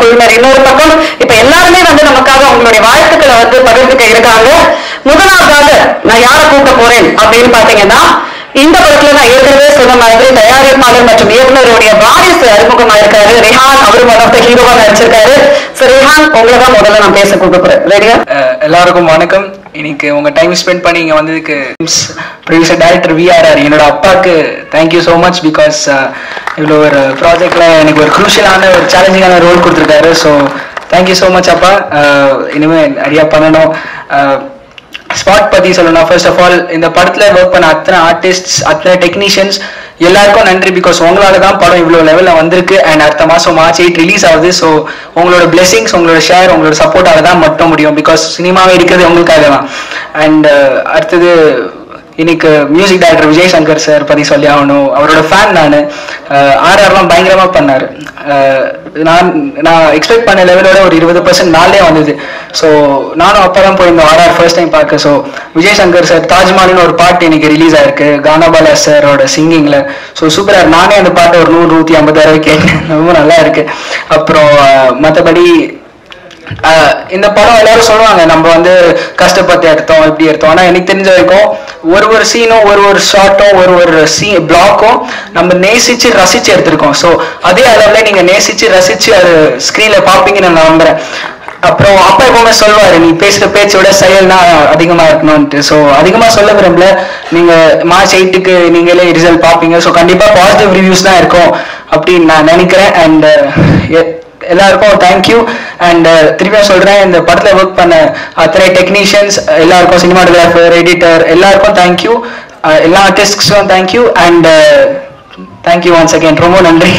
குழுவினர் இன்னொரு பக்கம் இப்ப எல்லாருமே வந்து நமக்காக அவங்களுடைய வாழ்த்துக்களை வந்து பகிர்ந்துக்க இருக்காங்க முதலாவதாக நான் யாரை கூப்பிட போறேன் அப்படின்னு பாத்தீங்கன்னா இந்த படத்துல நான் ஏற்கனவே சொன்ன மாதிரி தயாரிப்பாளர் மற்றும் இயக்குனருடைய வாரிசு அறிமுகமா இருக்காரு ரெஹான் அவர் ஒன் ஆஃப் த ஹீரோவா நடிச்சிருக்காரு சோ ரெஹான் உங்களை தான் முதல்ல நான் பேச கூப்பிட போறேன் ரெடியா அஹ் எல்லாருக்கும் வணக்கம் இன்னைக்கு உங்க டைம் ஸ்பெண்ட் பண்ணி இங்க வந்ததுக்கு ப்ரொடியூசர் டைரக்டர் விஆர்ஆர் என்னோட அப்பாவுக்கு தேங்க்யூ ஸோ மச் பிகாஸ் இவ்வளோ ஒரு ப்ராஜெக்ட்ல எனக்கு ஒரு குரூஷியலான ஒரு சேலஞ்சிங்கான ரோல் கொடுத்துருக்காரு ஸோ தேங்க்யூ ஸோ மச் அப்பா அஹ் இனிமே நிறைய பண்ணணும் ஸ்பாட் பத்தி சொல்லணும் ஃபர்ஸ்ட் ஆஃப் ஆல் இந்த படத்துல ஒர்க் பண்ண அத்தனை ஆர்டிஸ்ட்ஸ் அத்தனை டெக்னீஷியன்ஸ் எல்லாருக்கும் நன்றி பிகாஸ் உங்களால தான் படம் இவ்வளோ லெவலில் வந்திருக்கு அண்ட் அடுத்த மாதம் மார்ச் எயிட் ரிலீஸ் ஆகுது ஸோ உங்களோட பிளெஸிங்ஸ் உங்களோட ஷேர் உங்களோட சப்போர்ட்டால தான் மட்டும் முடியும் பிகாஸ் சினிமாவே இருக்கிறது உங்களுக்காக தான் அண்ட் அடுத்தது இன்னைக்கு music director Vijay Shankar sir பத்தி சொல்லி ஆகணும் அவரோட ஃபேன் நான் ஆர்ஆர்லாம் பயங்கரமா பண்ணாரு அஹ் நான் நான் எக்ஸ்பெக்ட் பண்ண லெவலோட ஒரு இருபது பர்சன்ட் நாளே வந்தது ஸோ நானும் அப்போ தான் போயிருந்தோம் ஆர்ஆர் ஃபர்ஸ்ட் டைம் பார்க்க ஸோ விஜய் சங்கர் சார் தாஜ்மஹால்னு ஒரு பாட்டு இன்னைக்கு ரிலீஸ் ஆயிருக்கு கானாபாலா சாரோட சிங்கிங்ல ஸோ சூப்பராக நானே அந்த பாட்டை ஒரு நூறு நூற்றி ஐம்பது தடவை கேட்டேன் ரொம்ப நல்லா இருக்கு அப்புறம் மற்றபடி ஆஹ் இந்த படம் எல்லாரும் சொல்லுவாங்க நம்ம வந்து கஷ்டப்பட்டு எடுத்தோம் இப்படி எடுத்தோம் ஆனா எனக்கு தெரிஞ்ச வரைக்கும் ஒரு ஒரு சீனும் ஒரு ஒரு ஷார்ட்டும் ஒரு ஒரு சீ பிளாக்கும் நம்ம நேசிச்சு ரசிச்சு எடுத்திருக்கோம் ஸோ அதே அளவுல நீங்க நேசிச்சு ரசிச்சு அது ஸ்க்ரீன்ல பார்ப்பீங்கன்னு நான் நம்புறேன் அப்புறம் அப்பா எப்பவுமே சொல்லுவாரு நீ பேசுற பேச்சை விட செயல்னா அதிகமா இருக்கணும்ட்டு ஸோ அதிகமா சொல்ல விரும்பல நீங்க மார்ச் எயிட்டுக்கு நீங்களே ரிசல்ட் பார்ப்பீங்க ஸோ கண்டிப்பா பாசிட்டிவ் ரிவ்யூஸ் தான் இருக்கும் அப்படின்னு நான் நினைக்கிறேன் அண்ட் எல்லாருக்கும் தேங்க்யூ அண்ட் திருப்பியும் சொல்றேன் இந்த படத்துல ஒர்க் பண்ண அத்தனை டெக்னீஷியன்ஸ் எல்லாருக்கும் சினிமாட்டோகிராஃபர் எடிட்டர் எல்லாருக்கும் தேங்க்யூ எல்லா ஆர்டிஸ்ட்ஸும் thank you and thank you once again ரொம்ப நன்றி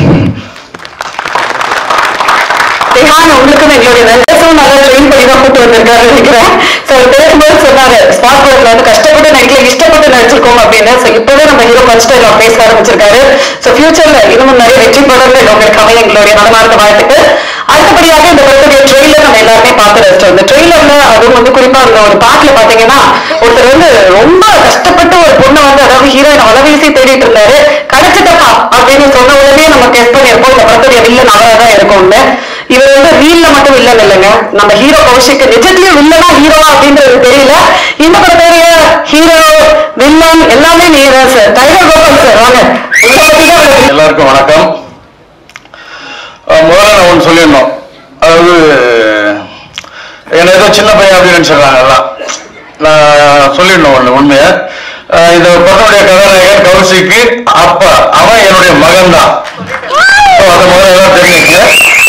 ரெஹான் உங்களுக்கும் எங்களுடைய வெங்கடேசன் நல்லா ட்ரெயின் பண்ணி தான் கூட்டு வந்திருக்காரு நினைக்கிறேன் ஸோ பேசும்போது சொன்னாரு ஸ்பாட் படத்துல வந்து கஷ்டப்பட்டு நடிக்கல இஷ்டப்பட்டு நடிச்சிருக்கோம் அப்படின்னு ஸோ இப்பவே நம்ம ஹீரோ ஃபர்ஸ்ட் டைம் பேச ஆரம்பிச்சிருக்காரு ஸோ ஃபியூச்சர்ல இன்னும் நிறைய வெற்றி படங்கள் உங்களுக்கு அமைய எங்களுடைய மனமார்ந்த வாழ்த்துக்கு அடுத்தபடியாக இந்த படத்துடைய ட்ரெயிலர் நம்ம எல்லாருமே பார்த்து ரசிச்சோம் இந்த ட்ரெயிலர்ல அதுவும் வந்து குறிப்பா அந்த ஒரு பாட்டுல பாத்தீங்கன்னா ஒருத்தர் வந்து ரொம்ப கஷ்டப்பட்டு ஒரு பொண்ணை வந்து அதாவது ஹீரோயின் வளவீசி தேடிட்டு இருந்தாரு கிடைச்சிட்டப்பா அப்படின்னு சொன்ன உடனே நம்ம டெஸ்ட் பண்ணியிருப்போம் இந்த படத்துடைய வில்லன் அவராக தான் இருக்கும்னு இவர் வந்து ரீல்ல மட்டும் வில்லன் இல்லைங்க நம்ம ஹீரோ கௌஷிக் நிஜத்திலயும் வில்லனா ஹீரோவா அப்படின்றது தெரியல இந்த படத்துடைய ஹீரோ வில்லன் எல்லாமே நீங்க தான் சார் டைகர் கோபால் சார் வாங்க உங்களை பத்தி தான் உங்களுக்கு எல்லாருக்கும் வணக்கம் அஹ் முதல்ல நான் ஒன்று சொல்லிடணும் அதாவது என்ன ஏதோ சின்ன பையன் அப்படின்னு நினச்சிடுறாங்க எல்லாம் நான் சொல்லிடணும் ஒன்று உண்மையை அஹ் இந்த படத்துடைய கதாநாயகன் கௌசிக்கு அப்பா அவன் என்னுடைய மகன் தான் அதை முதல்ல எல்லாம் தெரிஞ்சுக்கங்க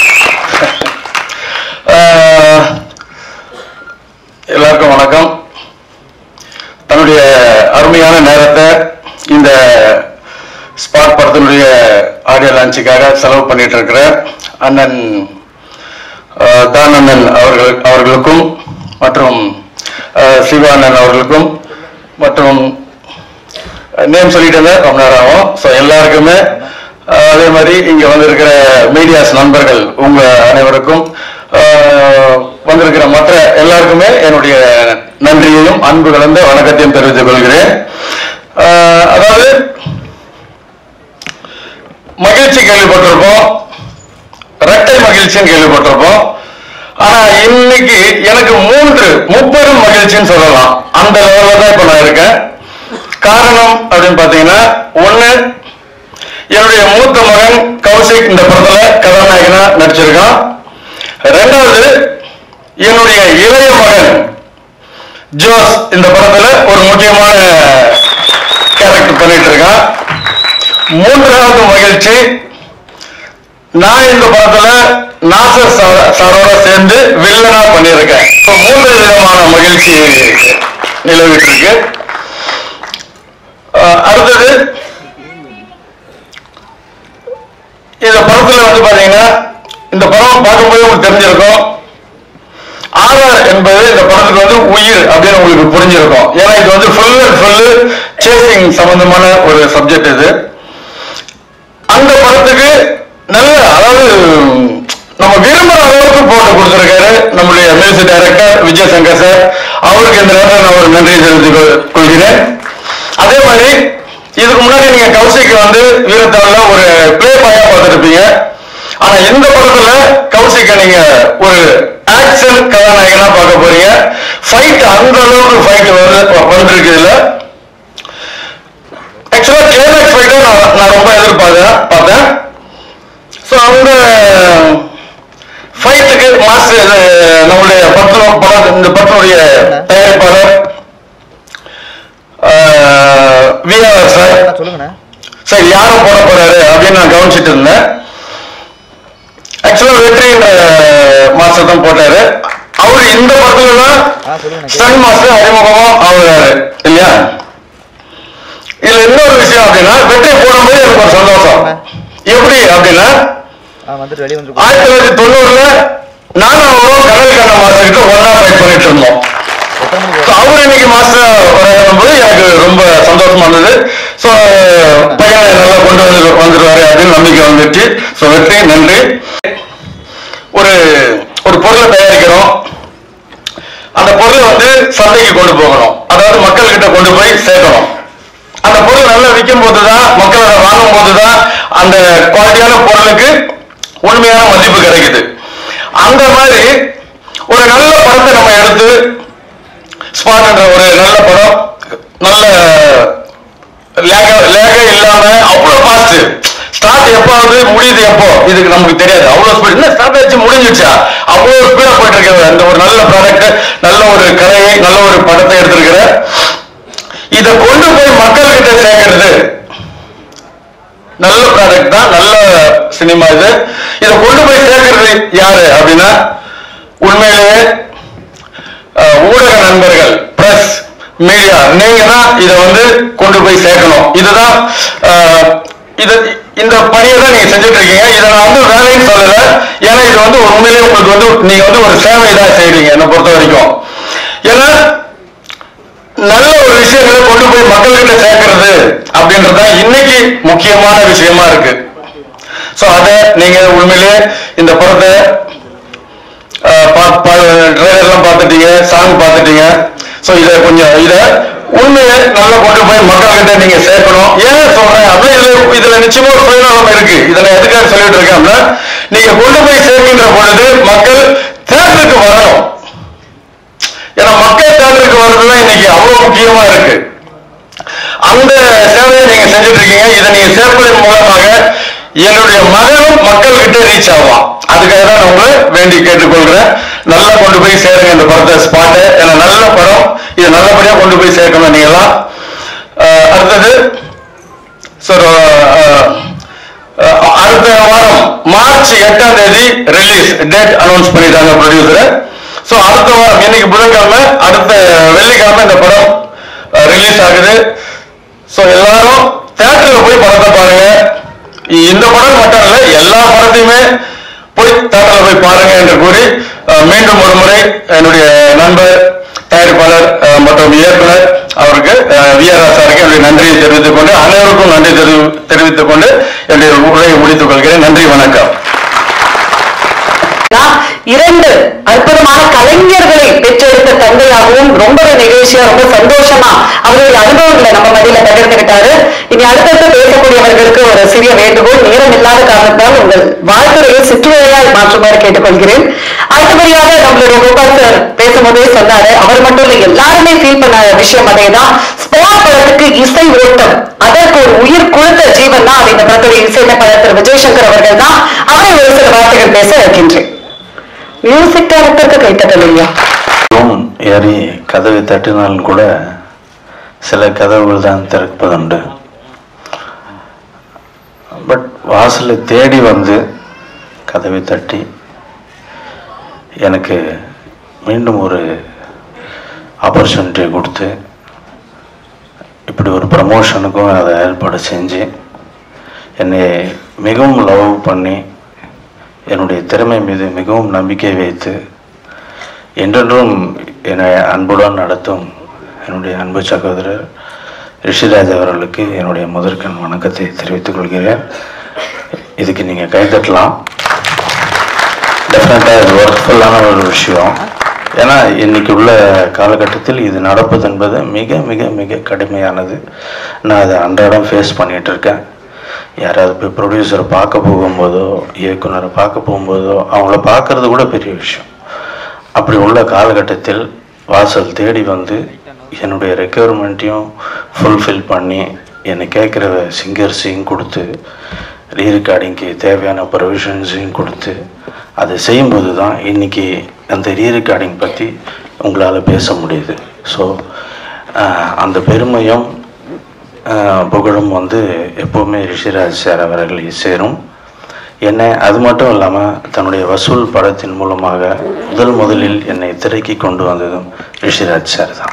அஹ் எல்லாருக்கும் வணக்கம் தன்னுடைய அருமையான நேரத்தை இந்த ஸ்பாட் படத்தினுடைய ஆடியோ லான்ச்சுக்காக செலவு பண்ணிட்டு இருக்கிற அண்ணன் அஹ், தான் அண்ணன் அவர்கள் அவர்களுக்கும் மற்றும் அஹ், சிவா அண்ணன் அவர்களுக்கும் மற்றும் நேம் சொல்லிட்டு இருந்தேன் ரொம்ப நேரம் ஆகும் ஸோ எல்லாருக்குமே அஹ், அதே மாதிரி இங்க வந்திருக்கிற மீடியாஸ் நண்பர்கள் உங்க அனைவருக்கும் அஹ், வந்திருக்கிற மற்ற எல்லாருக்குமே என்னுடைய நன்றியையும் அன்பு கலந்த வணக்கத்தையும் தெரிவித்துக் கொள்கிறேன் அஹ், அதாவது மகிழ்ச்சி கேள்விப்பட்டிருப்போம் இரட்டை மகிழ்ச்சின்னு கேள்விப்பட்டிருப்போம் ஆனா இன்னைக்கு எனக்கு மூன்று முப்பெரும் மகிழ்ச்சின்னு சொல்லலாம் அந்த லெவலில் தான் இப்ப நான் இருக்கேன் காரணம் அப்படின்னு பாத்தீங்கன்னா ஒண்ணு என்னுடைய மூத்த மகன் கௌசிக் இந்த படத்துல கதாநாயகனா நடிச்சிருக்கான் ரெண்டாவது என்னுடைய இளைய மகன் ஜோஸ் இந்த படத்துல ஒரு முக்கியமான கேரக்டர் பண்ணிட்டு இருக்கான் மூன்றாவது மகிழ்ச்சி நான் இந்த படத்துல நாசர் சார- சாரோட சேர்ந்து வில்லனா பண்ணியிருக்கேன் இப்போ மூன்று விதமான மகிழ்ச்சி நிலவிட்டு இருக்கு அஹ் அடுத்தது இந்த படத்துல வந்து பாத்தீங்கன்னா இந்த படம் பார்க்கும்போது உங்களுக்கு தெரிஞ்சிருக்கும் ஆர்ஆர் என்பது இந்த படத்துக்கு வந்து உயிர் அப்படின்னு உங்களுக்கு புரிஞ்சிருக்கும் ஏன்னா இது வந்து ஃபுல் அண்ட் ஃபுல்லு சேசிங் சம்பந்தமான ஒரு சப்ஜெக்ட் இது அந்த படத்துக்கு நல்ல அதாவது நம்ம விரும்புற அளவுக்கு போட்டு கொடுத்திருக்காரு நம்முடைய music director Vijay Shankar sir அவருக்கு இந்த நேரத்தில் நான் ஒரு நன்றி தெரிவித்துக் கொள்- கொள்கிறேன் அதே மாதிரி இதுக்கு முன்னாடி நீங்க கௌசிக்கு வந்து வீரத்தால ஒரு பிளே பாயா பார்த்துருப்பீங்க ஆனா இந்த படத்துல கௌசிக்க நீங்க ஒரு ஆக்ஷன் கதாநாயகனா பார்க்க போறீங்க ஃபைட் அந்த அளவுக்கு ஃபைட் வந்து வந்திருக்கு இதுல ஆக்சுவலா கிளைமேக்ஸ் ஃபைட்டை நான் நான் ரொம்ப எதிர்பார்த்தேன் பார்த்தேன் ஸோ அந்த ஃபைட்டுக்கு மாஸ்டர் நம்மளுடைய படம் படம் இந்த படத்தினுடைய தயாரிப்பாளர் விஆர் சார் சொல்லுங்கண்ணா சரி யாரும் போட போறாரு அப்படின்னு நான் கவனிச்சிட்டு இருந்தேன் ஆக்சுவலா வெற்றின்ற மாஸ்டர் தான் போட்டாரு அவரு இந்த படத்துல தான் ஆ சொல்லுங்க ஸ்டன் மாஸ்டர் அறிமுகமா ஆகுறாரு இல்லையா இதுல இன்னொரு விஷயம் அப்படின்னா வெற்றி போடும்போது எனக்கு ஒரு சந்தோஷம் எப்படி அப்படின்னா ஆ வந்துட்டு வெளியே வந்துட்டு ஆயிரத்தி தொள்ளாயிரத்தி தொண்ணூறுல நானும் அவரும் கடல் கண்ண மாஸ்டர் கிட்ட ஒன்னா ஃபைட் பண்ணிட்டு இருந்தோம் எத்தனை மணிக்கு So, அவர் இன்னைக்கு மாஸ்டர் வரும்போது எனக்கு ரொம்ப சந்தோஷமா இருந்தது ஸோ பையனை நல்லா கொண்டு வந்து வந்துருவாரு அப்படின்னு நம்பிக்கை வந்துச்சு ஸோ வெற்றி நன்றி ஒரு ஒரு பொருளை தயாரிக்கிறோம் அந்த பொருளை வந்து சந்தைக்கு கொண்டு போகணும் அதாவது மக்கள்கிட்ட கொண்டு போய் சேர்க்கணும் அந்த பொருள் நல்லா விற்கும் போதுதான் மக்கள் அதை வாங்கும் போதுதான் அந்த குவாலிட்டியான பொருளுக்கு உண்மையான மதிப்பு கிடைக்குது அந்த மாதிரி ஒரு நல்ல படத்தை நம்ம எடுத்து ஸ்பாட் என்ற ஒரு நல்ல படம் நல்ல லேக லேக இல்லாம அவ்வளவு ஃபாஸ்ட் ஸ்டார்ட் எப்போ ஆகுது முடியுது எப்போ இதுக்கு நமக்கு தெரியாது அவ்வளவு ஸ்பீட் என்ன ஸ்டார்ட் ஆச்சு முடிஞ்சிச்சா அவ்வளவு ஸ்பீடா போயிட்டு இருக்க அந்த ஒரு நல்ல ப்ராடக்ட் நல்ல ஒரு கதையை நல்ல ஒரு படத்தை எடுத்திருக்கிற இதை கொண்டு போய் மக்கள்கிட்ட சேர்க்கறது நல்ல ப்ராடக்ட் தான் நல்ல சினிமா இது இதை கொண்டு போய் சேர்க்கறது யாரு அப்படின்னா உண்மையிலேயே அஹ், ஊடக நண்பர்கள் பிரஸ் மீடியா நீங்க தான் இதை வந்து கொண்டு போய் சேர்க்கணும் இதுதான் அஹ், இது இந்த பணியை தான் நீங்க செஞ்சுட்டு இருக்கீங்க இதை நான் வந்து வேலைன்னு சொல்லல ஏன்னா இது வந்து உண்மையிலேயே உங்களுக்கு வந்து நீங்க வந்து ஒரு சேவை தான் செய்றீங்க என்னை பொறுத்த வரைக்கும் ஏன்னா நல்ல ஒரு விஷயங்களை கொண்டு போய் மக்கள்கிட்ட சேர்க்கறது அப்படின்றது தான் இன்னைக்கு முக்கியமான விஷயமா இருக்கு சோ அத நீங்க உண்மையிலேயே இந்த படத்தை ட்ரெய்லர்லாம் பார்த்துட்டீங்க சாங் பார்த்துட்டீங்க ஸோ இதை கொஞ்சம் இதை உண்மையை நல்லா கொண்டு போய் மக்கள்கிட்ட நீங்க சேர்க்கணும் ஏன் சொல்றேன் அப்படின்னா இதுல இதுல நிச்சயமா ஒரு சுயநலம் இருக்கு இதை நான் எதுக்காக சொல்லிட்டு இருக்கேன் அப்படின்னா நீங்க கொண்டு போய் சேர்க்கின்ற பொழுது மக்கள் தேட்டருக்கு வரணும் ஏன்னா மக்கள் தேட்டருக்கு வர்றதுதான் இன்னைக்கு அவ்வளவு முக்கியமா இருக்கு அந்த சேவையை நீங்க செஞ்சுட்டு இருக்கீங்க இதை நீங்க சேர்ப்பதன் மூலமாக என்னுடைய மகனும் மக்கள்கிட்ட ரீச் ஆவான் அதுக்காக தான் நான் உங்களை வேண்டி கேட்டுக்கொள்கிறேன் நல்லா கொண்டு போய் சேருங்க இந்த படத்தை ஸ்பாட்டு ஏன்னா நல்ல படம் இது நல்லபடியா கொண்டு போய் சேர்க்கணும் நீங்க எல்லாம் அஹ் அடுத்தது சார் அடுத்த வாரம் மார்ச் எட்டாம் தேதி ரிலீஸ் டேட் அனௌன்ஸ் பண்ணிட்டாங்க ப்ரொடியூசர் ஸோ அடுத்த வாரம் இன்னைக்கு புதன்கிழமை அடுத்த வெள்ளிக்கிழமை இந்த படம் ரிலீஸ் ஆகுது ஸோ எல்லாரும் தேட்டரில் போய் படத்தை பாருங்க இந்த படம் மட்டும் இல்லை எல்லா படத்தையுமே போய் தேட்டரில் போய் பாருங்க என்று கூறி அஹ், மீண்டும் ஒரு முறை என்னுடைய நண்பர் தயாரிப்பாளர் அஹ், மற்றும் இயக்குனர் அவருக்கு வி ஆர் சாருக்கு என்னுடைய நன்றியை தெரிவித்துக் கொண்டு அனைவருக்கும் நன்றி தெரிவி- தெரிவித்துக் கொண்டு என்னுடைய உரையை முடித்துக் கொள்கிறேன் நன்றி வணக்கம் நான் இரண்டு அற்புதமான கலைஞர்களை பெற்றெடுத்த தந்தையாகவும் ரொம்பவே நிகழ்ச்சியா ரொம்ப சந்தோஷமா அவருடைய அனுபவங்களை நம்ம மத்தியில பகிர்ந்துகிட்டாரு இனி அடுத்தடுத்து பேசக்கூடியவர்களுக்கு ஒரு சிறிய வேண்டுகோள் நேரம் இல்லாத காரணத்தால் உங்கள் வாழ்த்துறையை சிற்றுரையாய் மாற்றுமாறு கேட்டுக்கொள்கிறேன் அடுத்தபடியாக நம்மளுடைய கோபால் சார் பேசும்போதே சொன்னாரு அவர் மட்டும் இல்லை எல்லாருமே ஃபீல் பண்ண விஷயம் அதேதான் ஸ்பாட் படத்துக்கு இசை ஓட்டம் அதற்கு ஒரு உயிர் கொடுத்த ஜீவன் தான் அது இந்த படத்துடைய இசையமைப்பாளர் திரு விஜயசங்கர் அவர்கள் தான் அவரை ஒரு சில வார்த்தைகள் பேச வைக்கின்றேன் மியூசிக் டைரக்டருக்கு கைத்தட்டல் இல்லையா ரூம் ஏறி கதவை தட்டினாலும் கூட சில கதவுகள் தான் திறப்பதுண்டு பட் வாசலை தேடி வந்து கதவை தட்டி எனக்கு மீண்டும் ஒரு ஆப்பர்ச்சுனிட்டி கொடுத்து இப்படி ஒரு ப்ரமோஷனுக்கும் அதை ஏற்பாடு செஞ்சு என்னை மிகவும் லவ் பண்ணி என்னுடைய திறமை மீது மிகவும் நம்பிக்கை வைத்து என்றென்றும் என்னை அன்புடன் நடத்தும் என்னுடைய அன்பு சகோதரர் ரிஷிராஜ் அவர்களுக்கு என்னுடைய முதற்கண் வணக்கத்தை தெரிவித்துக் கொள்கிறேன் இதுக்கு நீங்கள் கைத்தட்டலாம் டெஃபினட்டாக இது ஒர்க்ஃபுல்லான ஒரு விஷயம் ஏன்னா இன்னைக்கு உள்ள காலகட்டத்தில் இது நடப்பது என்பது மிக மிக மிக கடுமையானது நான் அதை அன்றாடம் ஃபேஸ் பண்ணிட்டு இருக்கேன் யாராவது போய் ப்ரொடியூசரை பார்க்க போகும்போதோ இயக்குனரை பார்க்க போகும்போதோ அவங்கள பார்க்கறது கூட பெரிய விஷயம் அப்படி உள்ள காலகட்டத்தில் வாசல் தேடி வந்து என்னுடைய ரெக்குயர்மெண்ட்டையும் ஃபுல்ஃபில் பண்ணி என்னை கேட்குற சிங்கர்ஸையும் கொடுத்து ரீரெக்கார்டிங்க்கு தேவையான ப்ரொவிஷன்ஸையும் கொடுத்து அதை செய்யும்போது தான் இன்றைக்கி அந்த ரீரெக்கார்டிங் பற்றி உங்களால் பேச முடியுது ஸோ அந்த பெருமையும் ஆஹ், புகழும் வந்து எப்போவுமே ரிஷிராஜ் சார் அவர்களை சேரும் என்ன அது மட்டும் இல்லாமல் தன்னுடைய வசூல் படத்தின் மூலமாக முதல் முதலில் என்னை திரைக்கு கொண்டு வந்ததும் ரிஷிராஜ் சார் தான்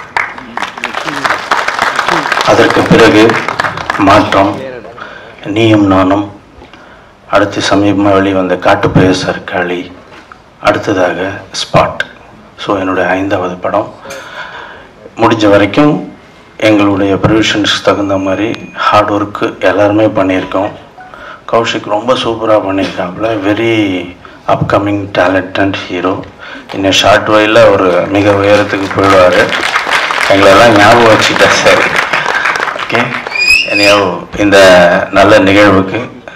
அதற்கு பிறகு மாற்றம் நீயும் நானும் அடுத்து சமீபமாக வெளிவந்த காட்டுப்பய சர்க்காளி அடுத்ததாக ஸ்பாட் ஸோ என்னுடைய ஐந்தாவது படம் முடிஞ்ச வரைக்கும் எங்களுடைய ப்ரொவிஷன்ஸ்க்கு தகுந்த மாதிரி ஹார்ட் ஒர்க்கு எல்லாருமே பண்ணியிருக்கோம் கௌஷிக் ரொம்ப சூப்பராக பண்ணியிருக்காப்புல வெரி அப்கமிங் டேலண்டட் ஹீரோ இன்னும் ஷார்ட் வயலில் ஒரு மிக உயரத்துக்கு போயிடுவார் எங்களெல்லாம் ஞாபகம் வச்சுக்கிட்டா சரி ஓகே என்னையோ இந்த நல்ல நிகழ்வுக்கு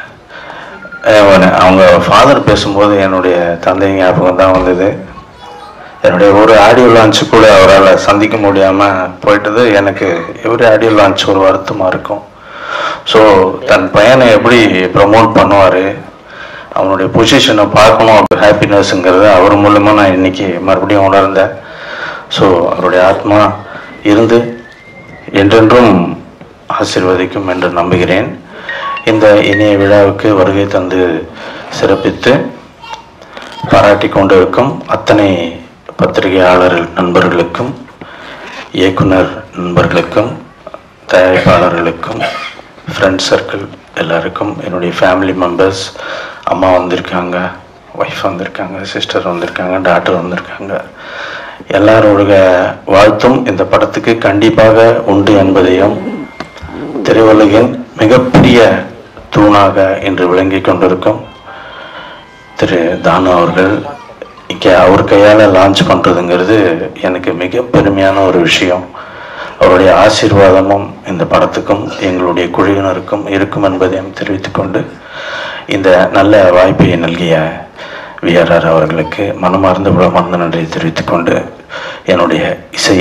அஹ், ஒரு- அவங்க ஃபாதர் பேசும்போது என்னுடைய தந்தை ஞாபகம் தான் வந்தது என்னுடைய ஒரு ஆடியோ லான்ச் கூட அவரால் சந்திக்க முடியாமல் போயிட்டது எனக்கு எவ்ரி ஆடியோ லான்ச் ஒரு வருத்தமாக இருக்கும் ஸோ தன் பையனை எப்படி ப்ரமோட் பண்ணுவார் அவனுடைய பொசிஷனை பார்க்கணும் ஹாப்பினஸ்ங்கிறது அவர் மூலமா நான் இன்னைக்கு மறுபடியும் உணர்ந்தேன் ஸோ அவருடைய ஆத்மா இருந்து என்றென்றும் ஆசீர்வதிக்கும் என்று நம்புகிறேன் இந்த இணைய விழாவுக்கு வருகை தந்து சிறப்பித்து பாராட்டி கொண்டிருக்கும் அத்தனை பத்திரிகையாளர் நண்பர்களுக்கும் இயக்குனர் நண்பர்களுக்கும் தயாரிப்பாளர்களுக்கும் ஃப்ரெண்ட் சர்க்கிள் எல்லாருக்கும் என்னுடைய ஃபேமிலி மெம்பர்ஸ் அம்மா வந்திருக்காங்க ஒய்ஃப் வந்திருக்காங்க சிஸ்டர் வந்திருக்காங்க டாக்டர் வந்திருக்காங்க எல்லாரோட வாழ்த்தும் இந்த படத்துக்கு கண்டிப்பாக உண்டு என்பதையும் திரையுலகின் மிகப்பெரிய தூணாக இன்று விளங்கி கொண்டிருக்கும் திரு தானு அவர்கள் இங்கே அவர் கையால் லான்ச் பண்ணுறதுங்கிறது எனக்கு மிக பெருமையான ஒரு விஷயம் அவருடைய ஆசீர்வாதமும் இந்த படத்துக்கும் எங்களுடைய குழுவினருக்கும் இருக்கும் என்பதையும் தெரிவித்துக்கொண்டு இந்த நல்ல வாய்ப்பை நல்கிய விஆர்ஆர் அவர்களுக்கு மனமார்ந்த மறந்த நன்றியை தெரிவித்துக்கொண்டு என்னுடைய இசை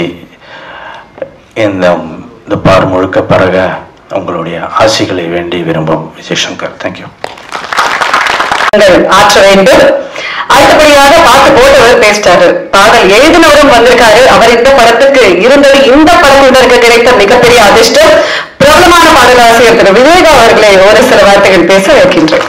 இந்த இந்த பார் முழுக்க பரக உங்களுடைய ஆசிகளை வேண்டி விரும்பும் விஜய் சங்கர் தேங்க்யூ நீங்கள் ஆற்ற வேண்டும் அடுத்தபடியாக பாட்டு போட்டவர் பேசிட்டாரு பாடல் எழுதினவரும் வந்திருக்காரு அவர் இந்த படத்துக்கு இருந்தது இந்த படத்தினருக்கு கிடைத்த மிகப்பெரிய அதிர்ஷ்டம் பிரபலமான பாடலாசிரியர் திரு விவேக் அவர்களை ஒரு சில வார்த்தைகள் பேச வைக்கின்றேன்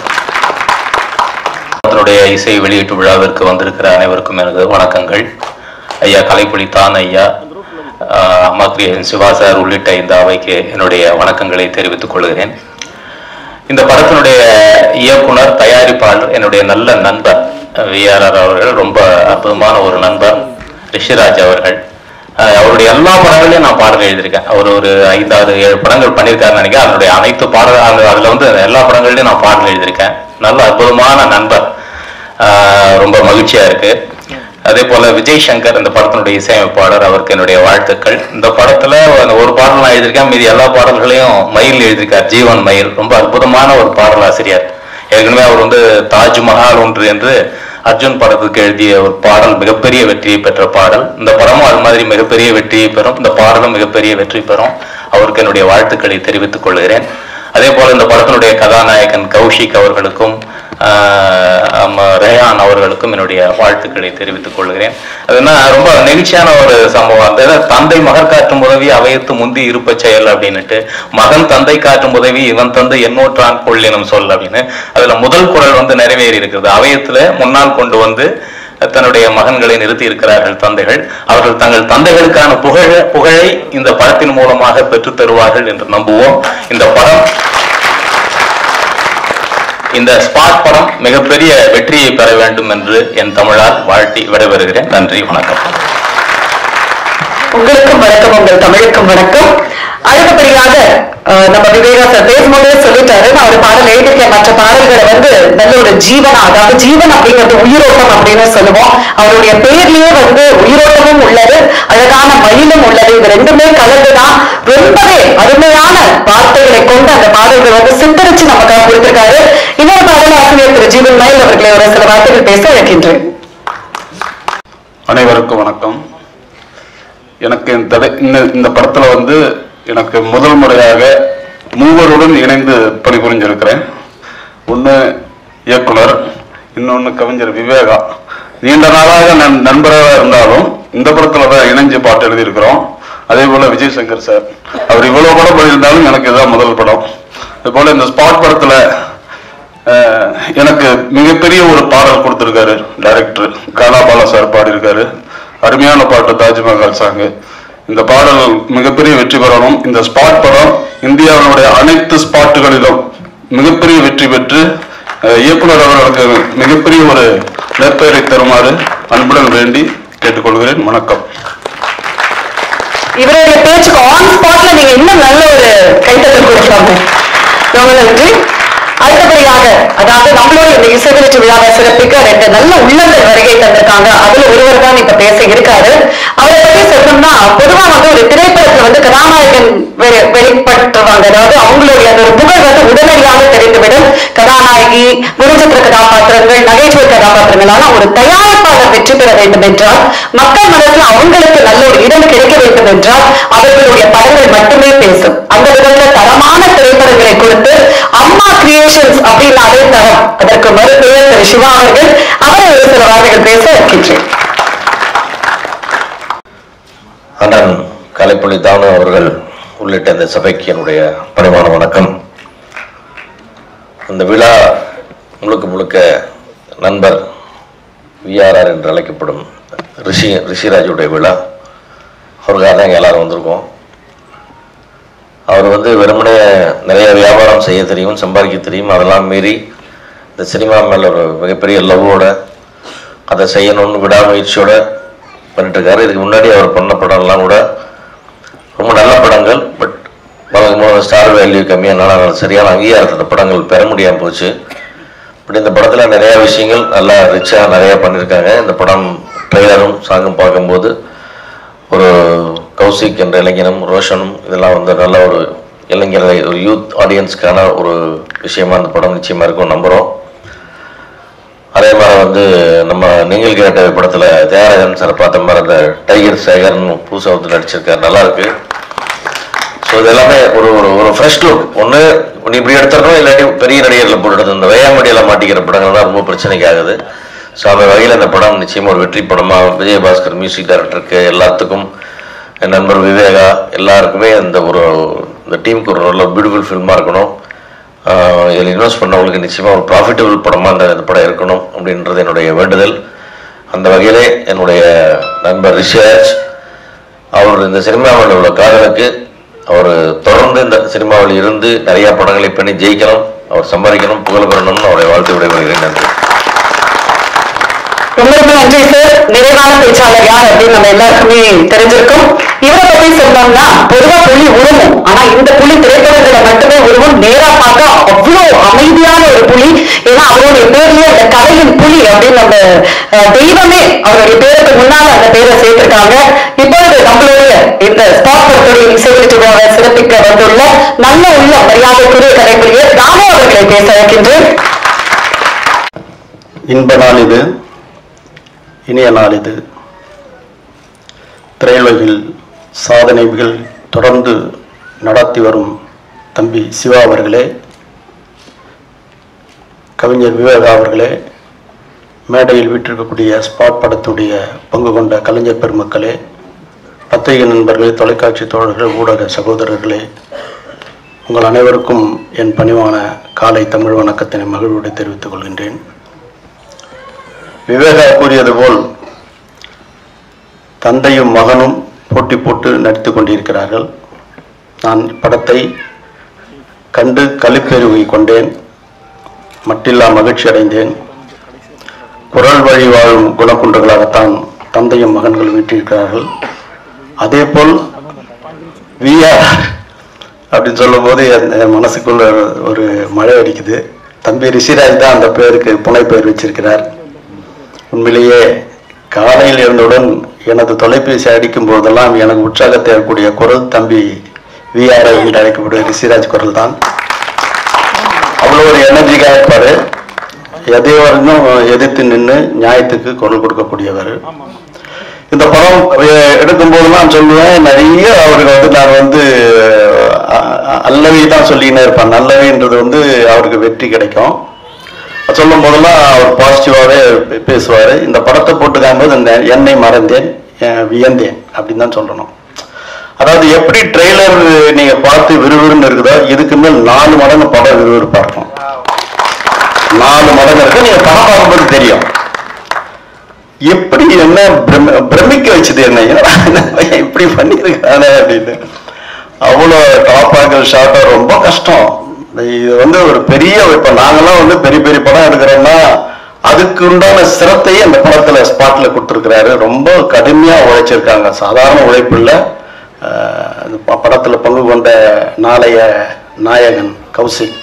படத்தினுடைய இசை வெளியீட்டு விழாவிற்கு வந்திருக்கிற அனைவருக்கும் எனது வணக்கங்கள் ஐயா கலைப்புலி தான் ஐயா ஆஹ் அம்மா கிரியேஷன் சிவா சார் உள்ளிட்ட இந்த அவைக்கு என்னுடைய வணக்கங்களை தெரிவித்துக் கொள்கிறேன் இந்த படத்தினுடைய இயக்குனர் தயாரிப்பாளர் என்னுடைய நல்ல நண்பர் விஆர்ஆர் அவர்கள் ரொம்ப அற்புதமான ஒரு நண்பர் ரிஷிராஜ் அவர்கள் ஆஹ் அவருடைய எல்லா படங்களையும் நான் பாடல் எழுதியிருக்கேன் அவர் ஒரு ஐந்தாறு ஏழு படங்கள் பண்ணியிருக்காருன்னு நினைக்கிறேன் அதனுடைய அனைத்து பாடல் அந்த- அதுல வந்து எல்லா படங்கள்லையும் நான் பாடல் எழுதியிருக்கேன் நல்ல அற்புதமான நண்பர் ஆஹ் ரொம்ப மகிழ்ச்சியா இருக்கு அதே போல விஜய் சங்கர் இந்த படத்தினுடைய இசையமைப்பாளர் அவருக்கு என்னுடைய வாழ்த்துக்கள் இந்த படத்துல அந்த ஒரு பாடல் நான் எழுதியிருக்கேன் மீதி எல்லா பாடல்களையும் மயில் எழுதியிருக்கார் ஜீவன் மயில் ரொம்ப அற்புதமான ஒரு பாடலாசிரியர் ஏற்கனவே அவர் வந்து தாஜ்மஹால் ஒன்று என்று அர்ஜுன் படத்துக்கு எழுதிய ஒரு பாடல் மிகப்பெரிய வெற்றியை பெற்ற பாடல் இந்த படமும் அது மாதிரி மிகப்பெரிய வெற்றியை பெறும் இந்த பாடலும் மிகப்பெரிய வெற்றி பெறும் அவருக்கு என்னுடைய வாழ்த்துக்களை தெரிவித்துக் கொள்கிறேன் அதே போல இந்த படத்தினுடைய கதாநாயகன் கௌஷிக் அவர்களுக்கும் ஆஹ் ஆமா, ரேயான் அவர்களுக்கும் என்னுடைய வாழ்த்துக்களை தெரிவித்துக் கொள்கிறேன் அதுனா ரொம்ப நெகிழ்ச்சியான ஒரு சம்பவம் அந்த இதை தந்தை மகர் காட்டும் உதவி அவையத்து முந்தி இருப்ப செயல் அப்படின்னுட்டு மகன் தந்தை காட்டும் உதவி இவன் தந்தை எண்ணூற்றான் கொள்ளினம் சொல் அப்படின்னு அதுல முதல் குரல் வந்து நிறைவேறி இருக்குது அவையத்துல முன்னால் கொண்டு வந்து தன்னுடைய மகன்களை நிறுத்தி இருக்கிறார்கள் தந்தைகள் அவர்கள் தங்கள் தந்தைகளுக்கான புகழ புகழை இந்த படத்தின் மூலமாக பெற்றுத் தருவார்கள் என்று நம்புவோம் இந்த படம் இந்த ஸ்பாட் படம் மிகப்பெரிய வெற்றியை பெற வேண்டும் என்று என் தமிழால் வாழ்த்தி விடைபெறுகிறேன் நன்றி வணக்கம் உங்களுக்கும் வணக்கம் உங்கள் தமிழுக்கும் வணக்கம் அடுத்தபடியாக அஹ் நம்ம விவேகா சார் பேசும்போதே சொல்லிட்டாரு நான் ஒரு பாடல் எழுதியிருக்கேன் மற்ற பாடல்களை வந்து நல்ல ஒரு ஜீவனா அதாவது ஜீவன் அப்படிங்கிறது உயிரோட்டம் அப்படின்னு சொல்லுவோம் அவருடைய பெயர்லயே வந்து உயிரோட்டமும் உள்ளது அழகான மயிலும் உள்ளது இது ரெண்டுமே கலந்துதான் ரொம்பவே அருமையான வார்த்தைகளை கொண்டு அந்த பாடல்கள் வந்து சித்தரிச்சு நமக்காக கொடுத்திருக்காரு இன்னொரு பாடல் ஆசிரியர் திரு ஜீவன் மயில் அவர்களை ஒரு சில வார்த்தைகள் பேச வைக்கின்றேன் அனைவருக்கும் வணக்கம் எனக்கு இந்த தடை- இந்த இந்த படத்துல வந்து எனக்கு முதல் முறையாக மூவருடன் இணைந்து பணிபுரிஞ்சிருக்கிறேன் ஒன்று இயக்குனர் இன்னொன்று கவிஞர் விவேகா நீண்ட நாளாக நன் நண்பராக இருந்தாலும் இந்த படத்துல தான் இணைஞ்சு பாட்டு எழுதியிருக்கிறோம் அதே போல விஜய் சங்கர் சார் அவர் இவ்வளவு படம் பண்ணியிருந்தாலும் எனக்கு இதுதான் முதல் படம் அதே போல இந்த ஸ்பாட் படத்துல அஹ், எனக்கு மிகப்பெரிய ஒரு பாடல் கொடுத்திருக்காரு டைரக்டர் காலாபாலா சார் பாடியிருக்காரு அருமையான பாட்டு தாஜ்மஹால் சாங்கு இந்த பாடல் மிகப்பெரிய வெற்றி பெறணும் இந்த ஸ்பாட் படம் இந்தியாவினுடைய அனைத்து ஸ்பாட்டுகளிலும் மிகப்பெரிய வெற்றி பெற்று அஹ், இயக்குனர் அவர்களுக்கு மிகப்பெரிய ஒரு நற்பெயரை தருமாறு அன்புடன் வேண்டி கேட்டுக்கொள்கிறேன் வணக்கம் இவருடைய பேச்சுக்கு ஆன் ஸ்பாட்ல நீங்க இன்னும் நல்ல ஒரு கைத்தட்டல் கொடுக்கலாமே ரொம்ப நன்றி அடுத்தபடியாக அதாவது நம்மளோட இந்த இசை வெளிச்ச விழாவை சிறப்பிக்க ரெண்டு நல்ல உள்ளங்கள் வருகை தந்திருக்காங்க அதுல ஒருவர் தான் இப்ப பேச இருக்காரு அவரை பத்தி சொல்லணும்னா பொதுவா வந்து ஒரு திரைப்படத்துல வந்து கதாநாயகன் வெ- வெளிப்படுத்துவாங்க அதாவது அவங்களுடைய அந்த ஒரு புகழ் வந்து உடனடியாக தெரிந்துவிடும் கதாநாயகி குருச்சித்திர கதாபாத்திரங்கள் நகைச்சுவை கதாபாத்திரங்கள் ஆனா ஒரு தயாரிப்பாளர் வெற்றி பெற வேண்டும் என்றால் மக்கள் மனசுல அவங்களுக்கு நல்ல ஒரு இடம் கிடைக்க வேண்டும் என்றால் அவர்களுடைய படங்கள் மட்டுமே பேசும் அந்த விதத்துல தரமான திரைப்படங்களை கொடுத்து அம்மா கிரியேஷன்ஸ் அப்படின்னாலே தரம் அதற்கு மறுபெயர் திரு சிவா அவர்கள் அவரை ஒரு சில வார்த்தைகள் பேச இருக்கின்றேன் அண்ணன் கலைப்பள்ளி தானு அவர்கள் உள்ளிட்ட இந்த சபைக்கு என்னுடைய பணிவான வணக்கம் இந்த விழா முழுக்க முழுக்க நண்பர் விஆர்ஆர் என்று அழைக்கப்படும் ரிஷி ரிஷிராஜுடைய விழா அவருக்காக தான் இங்க எல்லாரும் வந்திருக்கோம் அவர் வந்து வெறுமனே நிறைய வியாபாரம் செய்ய தெரியும் சம்பாதிக்க தெரியும் அதெல்லாம் மீறி இந்த சினிமா மேல ஒரு மிகப்பெரிய லவ்வோட அதை செய்யணும்னு விடாமுயற்சியோட பண்ணிட்டு இருக்காரு இதுக்கு முன்னாடி அவர் பண்ண படம்லாம் கூட ரொம்ப நல்ல படங்கள் பட் ஸ்டார் வேல்யூ கம்மியானால அதனால சரியான அங்கீகாரத்தை இந்த படங்கள் பெற முடியாமல் போச்சு பட் இந்த படத்தில் நிறைய விஷயங்கள் நல்லா ரிச்சாக நிறைய பண்ணியிருக்காங்க இந்த படம் ட்ரெய்லரும் சாங்கும் பார்க்கும்போது ஒரு கௌசிக் என்ற இளைஞனும் ரோஷனும் இதெல்லாம் வந்து நல்ல ஒரு இளைஞரை ஒரு யூத் ஆடியன்ஸ்க்கான ஒரு விஷயமா இந்த படம் நிச்சயமாக இருக்கும் நம்புகிறோம் அதே மாதிரி வந்து நம்ம நீங்கள் கேட்ட படத்தில் தியாகராஜன் சார் பார்த்த மாதிரி அந்த டைகர் சேகர்னு புதுசாக வந்து நடிச்சிருக்காரு நல்லா இருக்கு ஸோ இது எல்லாமே ஒரு ஒரு ஒரு ஃப்ரெஷ் லுக் ஒன்று நீ இப்படி எடுத்துடணும் இல்லாட்டி பெரிய நடிகரில் போட்டுடுறது இந்த வேயாமடியில் மாட்டிக்கிற படங்கள் தான் ரொம்ப பிரச்சனைக்கு ஆகுது ஸோ அந்த வகையில் இந்த படம் நிச்சயமாக ஒரு வெற்றி படமாக விஜயபாஸ்கர் மியூசிக் டைரக்டருக்கு எல்லாத்துக்கும் என் நண்பர் விவேகா எல்லாருக்குமே இந்த ஒரு இந்த டீமுக்கு ஒரு நல்ல பியூட்டிஃபுல் ஃபில்மாக இருக்கணும் ஆஹ் இதில் இன்வெஸ்ட் பண்ணவங்களுக்கு நிச்சயமாக ஒரு ப்ராஃபிட்டபிள் படமாக இந்த இந்த படம் இருக்கணும் அப்படின்றது என்னுடைய வேண்டுதல் அந்த வகையிலே என்னுடைய நண்பர் ரிஷிராஜ் அவர் இந்த சினிமாவில் உள்ள காதலுக்கு அவர் தொடர்ந்து இந்த சினிமாவில் இருந்து நிறைய படங்களை பண்ணி ஜெயிக்கணும் அவர் சம்பாதிக்கணும் புகழ் பெறணும்னு அவரை வாழ்த்து விடைபெறுகிறேன் நன்றி ரொம்ப ரொம்ப நன்றி சார் நிறைவான பேச்சாளர் யார் அப்படின்னு நம்ம எல்லாருக்குமே தெரிஞ்சிருக்கும் இவரை பத்தி சொன்னோம்னா பொதுவா புலி உருவும் ஆனா இந்த புலி திரைப்படங்களை மட்டுமே உருவும் நேரா பார்க்க அவ்வளவு அமைதியான ஒரு புலி ஏன்னா அவருடைய பேர்லயே அந்த கதையின் புலி அப்படின்னு நம்ம அஹ், தெய்வமே அவருடைய பேருக்கு முன்னால அந்த பேரை சேர்த்திருக்காங்க இப்பொழுது நம்மளுடைய இந்த ஸ்பாட் படத்துடைய இசை வெளிச்ச விழாவை சிறப்பிக்க வந்துள்ள நல்ல உள்ள மரியாதைக்குரிய கலைப்புரியர் தானோ அவர்களை பேச வைக்கின்றேன் இன்ப நாள் இது இனிய நாள் இது திரையுலகில் சாதனைகள் தொடர்ந்து நடத்தி வரும் தம்பி சிவா அவர்களே கவிஞர் விவேகா அவர்களே மேடையில் வீற்றிருக்கக்கூடிய ஸ்பாட் படத்துடைய பங்கு கொண்ட கலைஞர் பெருமக்களே பத்திரிகை நண்பர்களே தொலைக்காட்சி தோழர்கள் ஊடக சகோதரர்களே உங்கள் அனைவருக்கும் என் பணிவான காலை தமிழ் வணக்கத்தினை மகிழ்வோடு தெரிவித்துக் கொள்கின்றேன் விவேகா கூறியது போல் தந்தையும் மகனும் போட்டி போட்டு நடித்துக் கொண்டிருக்கிறார்கள் நான் படத்தை கண்டு கலிப்பெருவை கொண்டேன் மட்டில்லா மகிழ்ச்சி அடைந்தேன் குரல் வழி வாழும் குணக்குன்றர்களாகத்தான் தந்தையும் மகன்கள் வீட்டிருக்கிறார்கள் அதேபோல் விஆர் அப்படின்னு சொல்லும்போது என் என் மனசுக்குள்ள ஒரு- ஒரு மழை அடிக்குது தம்பி ரிஷிராஜ் தான் அந்த பேருக்கு புனை பெயர் வச்சிருக்கிறார் உண்மையிலேயே காலையில் இருந்தவுடன் எனது தொலைபேசி அடிக்கும் போதெல்லாம் எனக்கு உற்சாகத்தை தரக்கூடிய குரல் தம்பி விஆர்ஐ என்று அழைக்கக்கூடிய ரிஷிராஜ் குரல் தான் அவ்வளோ ஒரு எனர்ஜிக்காக இருப்பாரு எதையும் எதிர்த்து நின்று நியாயத்துக்கு குரல் கொடுக்கக்கூடியவர் இந்த படம் அஹ், எடுக்கும்போது நான் சொல்லுவேன் நிறைய அவருக்கு வந்து நான் வந்து அஹ், அஹ், அல்லவை தான் சொல்லிக்கினே இருப்பேன் நல்லவைன்றது வந்து அவருக்கு வெற்றி கிடைக்கும் சொல்லும் போதெல்லாம் அவர் பாசிட்டிவாகவே பேசுவார் இந்த படத்தை போட்டு காணும்போது இந்த என்னை மறந்தேன் அஹ், வியந்தேன் அப்படின்னு தான் சொல்லணும் அதாவது எப்படி ட்ரெய்லர் நீங்க பார்த்து விறுவிறுன்னு இருக்குதோ இதுக்கு மேல் நாலு மடங்கு படம் விறுவிறுப்பா இருக்கும் நாலு மடங்கு இருக்கு நீங்க படம் பார்க்கும்போது தெரியும் எப்படி என்ன பிரம- பிரமிக்க வச்சது என்ன என்னடா இந்த பையன் இப்படி பண்ணியிருக்கானே அப்படின்னு அவ்வளோ டாப் ஆங்கிள் ஷாட்டா ரொம்ப கஷ்டம் இது வந்து ஒரு பெரிய இப்ப நாங்கெல்லாம் வந்து பெரிய பெரிய படம் எடுக்கிறோம்னா அதுக்கு உண்டான சிரத்தையே அந்த படத்துல ஸ்பாட்ல கொடுத்துருக்கிறாரு ரொம்ப கடுமையா உழைச்சிருக்காங்க சாதாரண உழைப்பு இல்லை ஆஹ் இந்த ப- படத்துல பங்கு கொண்ட நாளைய நாயகன் கௌசிக்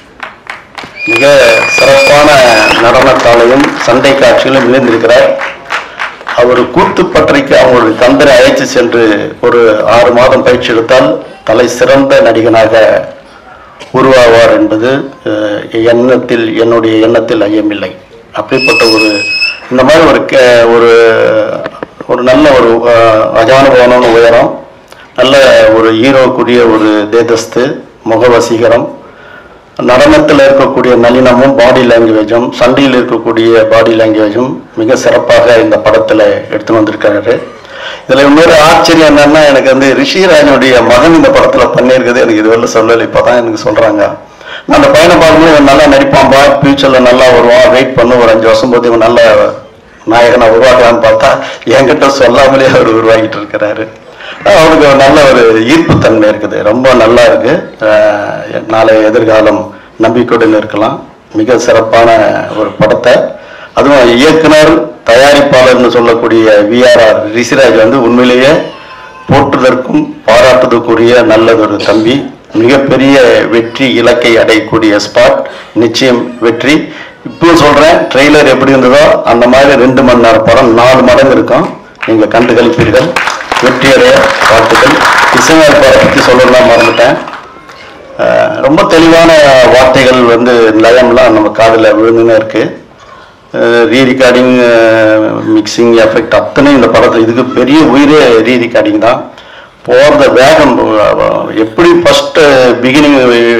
மிக சிறப்பான நடனத்தாலையும் சண்டை காட்சிகளும் இணைந்திருக்கிறார் அவர் கூத்துப்பற்றைக்கு அவங்களுடைய தந்தரை அழைத்து சென்று ஒரு ஆறு மாதம் பயிற்சி எடுத்தால் தலை சிறந்த நடிகனாக உருவாவார் என்பது அஹ், எண்ணத்தில் என்னுடைய எண்ணத்தில் ஐயமில்லை அப்படிப்பட்ட ஒரு இந்த மாதிரி ஒரு கே- ஒரு ஒரு நல்ல ஒரு அஹ், அஜானுபவனமான உயரம் நல்ல ஒரு ஹீரோக்குரிய ஒரு தேதஸ்து முகவசீகரம் நடனத்தில் இருக்கக்கூடிய நளினமும் பாடி லாங்குவேஜும் சண்டையில் இருக்கக்கூடிய பாடி லாங்குவேஜும் மிக சிறப்பாக இந்த படத்தில் எடுத்து வந்திருக்காரு இதில் இன்னொரு ஆச்சரியம் என்னன்னா எனக்கு வந்து ரிஷிராஜனுடைய மகன் இந்த படத்தில் பண்ணியிருக்குது எனக்கு இதுவரை சொல்லலை இப்போ தான் எனக்கு சொல்கிறாங்க நான் அந்த பையனை பார்க்கும்போது இவன் நல்லா நடிப்பான்பா ஃபியூச்சரில் நல்லா வருவான் வெயிட் பண்ணு ஒரு அஞ்சு வருஷம் போது இவன் நல்ல நாயகனை உருவாக்கலான்னு பார்த்தா என்கிட்ட சொல்லாமலே அவர் உருவாக்கிட்டு இருக்கிறாரு அவனுக்கு ஒரு நல்ல ஒரு ஈர்ப்புத்தன்மை இருக்குது ரொம்ப நல்லா இருக்கு அஹ் நாளை எதிர்காலம் நம்பிக்கையுடன் இருக்கலாம் மிக சிறப்பான ஒரு படத்தை அதுவும் இயக்குனர் தயாரிப்பாளர்னு சொல்லக்கூடிய விஆர்ஆர் ரிஷிராஜ் வந்து உண்மையிலேயே போற்றுதற்கும் பாராட்டுதற்குரிய நல்லதொரு தம்பி மிகப்பெரிய வெற்றி இலக்கை அடையக்கூடிய ஸ்பாட் நிச்சயம் வெற்றி இப்போ சொல்றேன் ட்ரெய்லர் எப்படி இருந்ததோ அந்த மாதிரி ரெண்டு மணி நேரம் படம் நாலு மடங்கு இருக்கும் நீங்க கண்டு கழிப்பீர்கள் வெற்றியடைய வாழ்த்துக்கள் இசையமைப்பாளரை பற்றி சொல்லலாம் மறந்துட்டேன் அஹ் ரொம்ப தெளிவான வார்த்தைகள் வந்து லயம்லாம் நம்ம காதில் விழுந்துன்னு இருக்கு ரீ ரெக்கார்டிங் மிக்சிங் எஃபெக்ட் அத்தனையும் இந்த படத்தில் இதுக்கு பெரிய உயிரே ரீ ரெக்கார்டிங் தான் போகிறத வேகம் அஹ், எப்படி ஃபர்ஸ்ட் பிகினிங்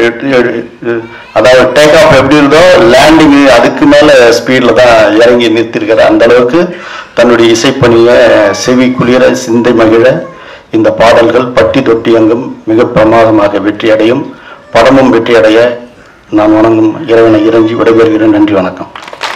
அதாவது டேக் ஆஃப் எப்படி இருந்தோ லேண்டிங் அதுக்கு மேலே ஸ்பீடில் தான் இறங்கி நிறுத்திருக்கிறார் அந்த அளவுக்கு தன்னுடைய இசைப்பணியை செவி குளிர சிந்தை மகிழ இந்த பாடல்கள் பட்டி தொட்டி எங்கும் மிக பிரமாதமாக வெற்றி அடையும் படமும் வெற்றி அடைய நான் வணங்கும் இறைவனை இறைஞ்சி விடைபெறுகிறேன் நன்றி வணக்கம்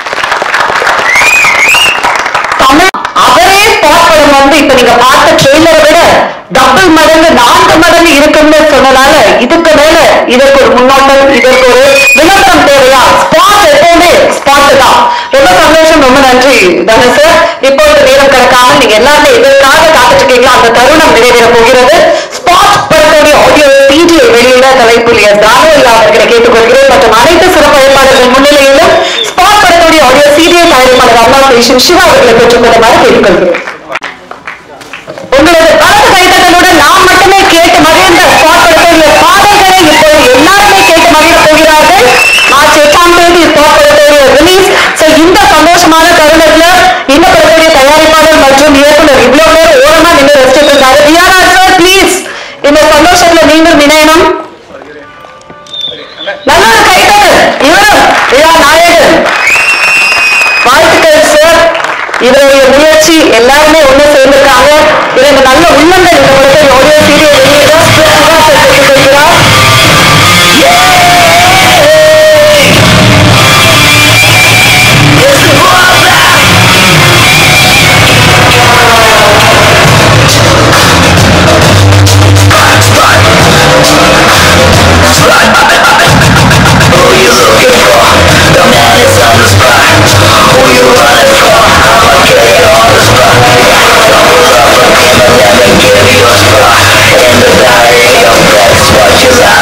தமிழ் அவரே ஸ்பாட் படம் வந்து இப்ப நீங்க பார்த்த ட்ரெய்லரை விட டபுள் மடங்கு நான்கு மடங்கு இருக்குன்னு சொன்னதால இதுக்கு மேல இதற்கு ஒரு முன்னோட்டம் இதற்கு ஒரு விளம்பரம் தேவையா ஸ்பாட் எப்பவுமே ஸ்பாட் தான் ரொம்ப சந்தோஷம் ரொம்ப நன்றி தானே சார் இப்பொழுது நேரம் கிடக்காம நீங்க எல்லாருமே இதற்காக காத்துட்டு இருக்கீங்களா அந்த தருணம் நிறைவேற போகிறது ஸ்பாட் படத்துடைய ஆடியோ சிடி வெளியிட தலைப்புலிய தானோயா அவர்களை கேட்டுக்கொள்கிறேன் மற்றும் அனைத்து சிறப்பு ஏற்பாடுகள் முன்னிலையிலும் ஸ்பாட் படத்துடைய ஆடியோ சிடிஐ தயாரிப்பாளர் அண்ணா பேஷன் சிவா அவர்களை பெற்றுக்கொள்ளுமாறு கேட்டுக்கொள்கிறேன் உங்களது பலத்த கைத்தட்டலுடன் நாம் மட்டுமே கேட்டு மகிழ்ந்த ஸ்பாட் படத்துடைய பாடல்களை இப்போது எல்லாருமே கேட்டு மகிழ போகிறார்கள் மார்ச் எட்டாம் தேதி ஸ்பாட் படத்துடைய ரிலீஸ் சோ இந்த சந்தோஷமான தருணத்துல இந்த படத்துடைய தயாரிப்பாளர் மற்றும் இயக்குனர் இவ்வளவு நேரம் ஓரமா நின்று ரசிச்சிட்டு இருந்தாரு விஆர்ஆர் சார் ப்ளீஸ் இந்த சந்தோஷத்துல மீண்டும் இணையணும் நல்ல ஒரு கைத்தட்டல் இவரும் விழா நாயகன் வாழ்த்துக்கள் சார் இதனுடைய முயற்சி எல்லாருமே ஒண்ணு சேர்ந்திருக்காங்க இரண்டு நல்ல உள்ளங்கள் இந்த உலகத்தில் ஆடியோ சீரியல் வெளியிட Watch your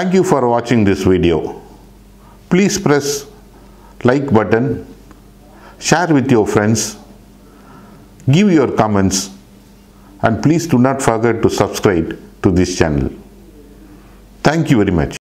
Thank you for watching this video. Please press like button, share with your friends, give your comments and please do not forget to subscribe to this channel. Thank you very much.